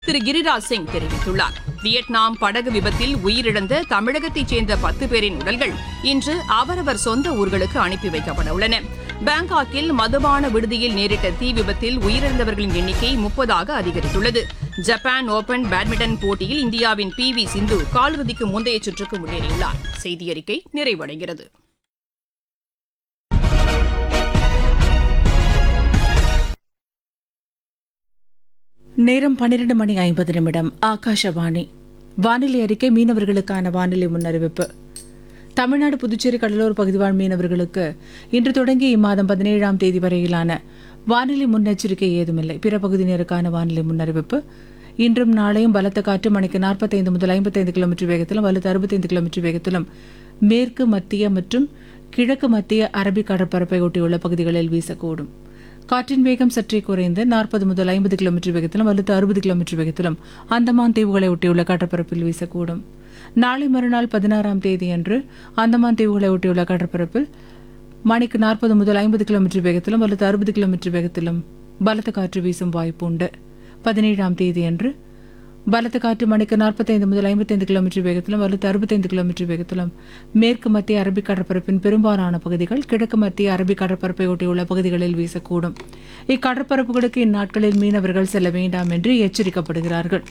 திரு கிரிராஜ் சிங் தெரிவித்துள்ளார் வியட்நாம் படகு விபத்தில் உயிரிழந்த தமிழகத்தைச் சேர்ந்த பத்து பேரின் உடல்கள் இன்று அவரவர் சொந்த ஊர்களுக்கு அனுப்பி வைக்கப்பட உள்ளன பாங்காக்கில் மதுபான விடுதியில் நேரிட்ட தீ விபத்தில் உயிரிழந்தவர்களின் எண்ணிக்கை முப்பதாக அதிகரித்துள்ளது ஜப்பான் ஓபன் பேட்மிண்டன் போட்டியில் இந்தியாவின் பி வி சிந்து காலிறுதிக்கு முந்தைய சுற்றுக்கு முன்னேறியுள்ளார் செய்தியறிக்கை நிறைவடைகிறது நேரம் பன்னிரண்டு மணி ஐம்பது நிமிடம் ஆகாஷவாணி வானிலை அறிக்கை மீனவர்களுக்கான வானிலை முன்னறிவிப்பு தமிழ்நாடு புதுச்சேரி கடலோர பகுதிவாழ் மீனவர்களுக்கு இன்று தொடங்கி இம்மாதம் பதினேழாம் தேதி வரையிலான வானிலை முன்னெச்சரிக்கை ஏதுமில்லை பிற பகுதியினருக்கான வானிலை முன்னறிவிப்பு இன்றும் நாளையும் பலத்த காற்று மணிக்கு நாற்பத்தைந்து முதல் ஐம்பத்தைந்து கிலோமீட்டர் வேகத்திலும் வலுத்து அறுபத்தைந்து கிலோமீட்டர் வேகத்திலும் மேற்கு மத்திய மற்றும் கிழக்கு மத்திய அரபிக் கடற்பரப்பை ஒட்டியுள்ள பகுதிகளில் வீசக்கூடும் காற்றின் வேகம் சற்றே குறைந்து நாற்பது முதல் ஐம்பது கிலோமீட்டர் வேகத்திலும் வலுத்து அறுபது கிலோமீட்டர் வேகத்திலும் அந்தமான் தீவுகளை ஒட்டியுள்ள கடற்பரப்பில் வீசக்கூடும் நாளை மறுநாள் பதினாறாம் தேதியன்று அந்தமான் தீவுகளை ஒட்டியுள்ள கடற்பரப்பில் மணிக்கு நாற்பது முதல் ஐம்பது கிலோமீட்டர் வேகத்திலும் வலுத்து அறுபது கிலோமீட்டர் வேகத்திலும் பலத்த காற்று வீசும் வாய்ப்பு உண்டு பதினேழாம் தேதியன்று பலத்த காற்று மணிக்கு நாற்பத்தைந்து முதல் ஐம்பத்தைந்து கிலோமீட்டர் வேகத்திலும் வலுத்து அறுபத்தைந்து கிலோமீட்டர் வேகத்திலும் மேற்கு மத்திய அரபிக் கடற்பரப்பின் பெரும்பாலான பகுதிகள் கிழக்கு மத்திய அரபிக் கடற்பரப்பை ஒட்டியுள்ள பகுதிகளில் வீசக்கூடும் இக்கடற்பரப்புகளுக்கு இந்நாட்களில் மீனவர்கள் செல்ல வேண்டாம் என்று எச்சரிக்கப்படுகிறார்கள்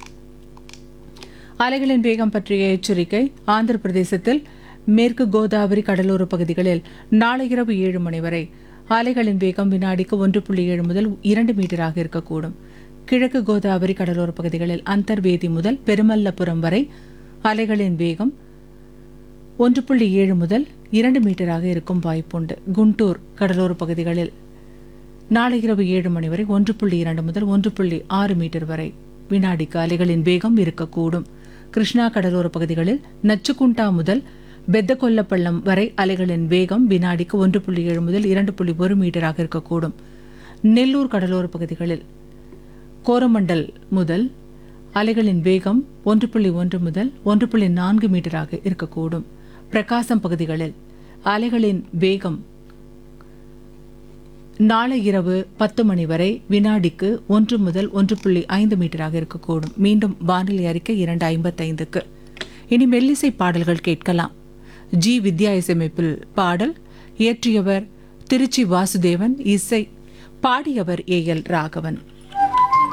அலைகளின் வேகம் பற்றிய எச்சரிக்கை ஆந்திர பிரதேசத்தில் மேற்கு கோதாவரி கடலோர பகுதிகளில் நாளை இரவு ஏழு மணி வரை அலைகளின் வேகம் வினாடிக்கு ஒன்று புள்ளி ஏழு முதல் இரண்டு மீட்டராக இருக்கக்கூடும் கிழக்கு கோதாவரி கடலோர பகுதிகளில் அந்தர்வேதி முதல் பெருமல்லபுரம் வரை அலைகளின் வேகம் ஒன்று புள்ளி ஏழு முதல் இரண்டு மீட்டராக இருக்கும் வாய்ப்புண்டு குண்டூர் கடலோர பகுதிகளில் நாளை இரவு ஏழு மணி வரை ஒன்று புள்ளி இரண்டு முதல் ஒன்று புள்ளி ஆறு மீட்டர் வரை வினாடிக்கு அலைகளின் வேகம் இருக்கக்கூடும் கிருஷ்ணா கடலோர பகுதிகளில் நச்சுக்குண்டா முதல் பெத்தகொல்லப்பள்ளம் வரை அலைகளின் வேகம் வினாடிக்கு ஒன்று புள்ளி ஏழு முதல் இரண்டு புள்ளி ஒரு மீட்டராக இருக்கக்கூடும் நெல்லூர் கடலோர பகுதிகளில் கோரமண்டல் முதல் அலைகளின் வேகம் ஒன்று புள்ளி ஒன்று முதல் ஒன்று புள்ளி நான்கு மீட்டராக இருக்கக்கூடும் பிரகாசம் பகுதிகளில் அலைகளின் வேகம் நாளை இரவு பத்து மணி வரை வினாடிக்கு ஒன்று முதல் ஒன்று புள்ளி ஐந்து மீட்டராக இருக்கக்கூடும் மீண்டும் வானிலை அறிக்கை இரண்டு ஐம்பத்தைந்துக்கு இனி மெல்லிசை பாடல்கள் கேட்கலாம் ஜி வித்யா இசையமைப்பில் பாடல் இயற்றியவர் திருச்சி வாசுதேவன் இசை பாடியவர் ஏ எல் ராகவன்